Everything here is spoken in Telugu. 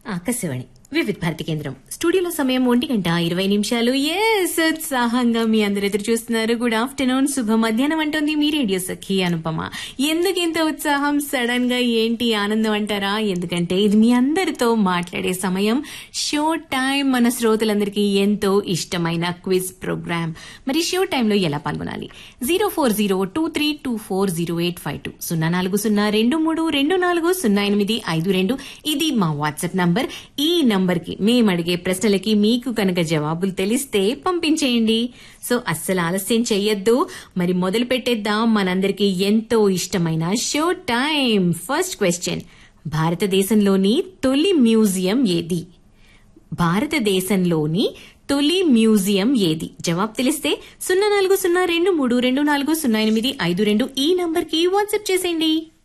ఆకాశవాణి వివిధ భారతి కేంద్రం స్టూడియోలో సమయం ఒంటి గంట ఇరవై నిమిషాలు ఎస్ ఉత్సాహంగా మీ అందరు ఎదురు చూస్తున్నారు గుడ్ ఆఫ్టర్నూన్ శుభ మధ్యాహ్నం అంటుంది మీ రేడియో సఖి అనుపమ ఎందుకు ఇంత ఉత్సాహం సడన్ గా ఏంటి ఆనందం అంటారా ఎందుకంటే ఇది మీ అందరితో మాట్లాడే సమయం షో టైం మన శ్రోతలందరికీ ఎంతో ఇష్టమైన క్విజ్ ప్రోగ్రామ్ మరి షో టైంలో ఎలా పాల్గొనాలి zero four zero two three two four zero eight five two సున్నా నాలుగు సున్నా రెండు మూడు రెండు నాలుగు సున్నా ఎనిమిది ఐదు రెండు ఇది మా వాట్సాప్ నంబర్ ఈ నంబర్ కి మేము అడిగే ప్రశ్నలకి మీకు కనుక జవాబులు తెలిస్తే పంపించేయండి సో అస్సలు ఆలస్యం చెయ్యొద్దు మరి మొదలు పెట్టేద్దాం మనందరికీ ఎంతో ఇష్టమైన షో టైం ఫస్ట్ క్వశ్చన్ భారతదేశంలోని తొలి మ్యూజియం ఏది భారతదేశంలోని తొలి మ్యూజియం ఏది జవాబు తెలిస్తే సున్నా నాలుగు సున్నా రెండు మూడు రెండు నాలుగు సున్నా ఎనిమిది ఐదు రెండు ఈ నంబర్ కి వాట్సాప్ చేసేయండి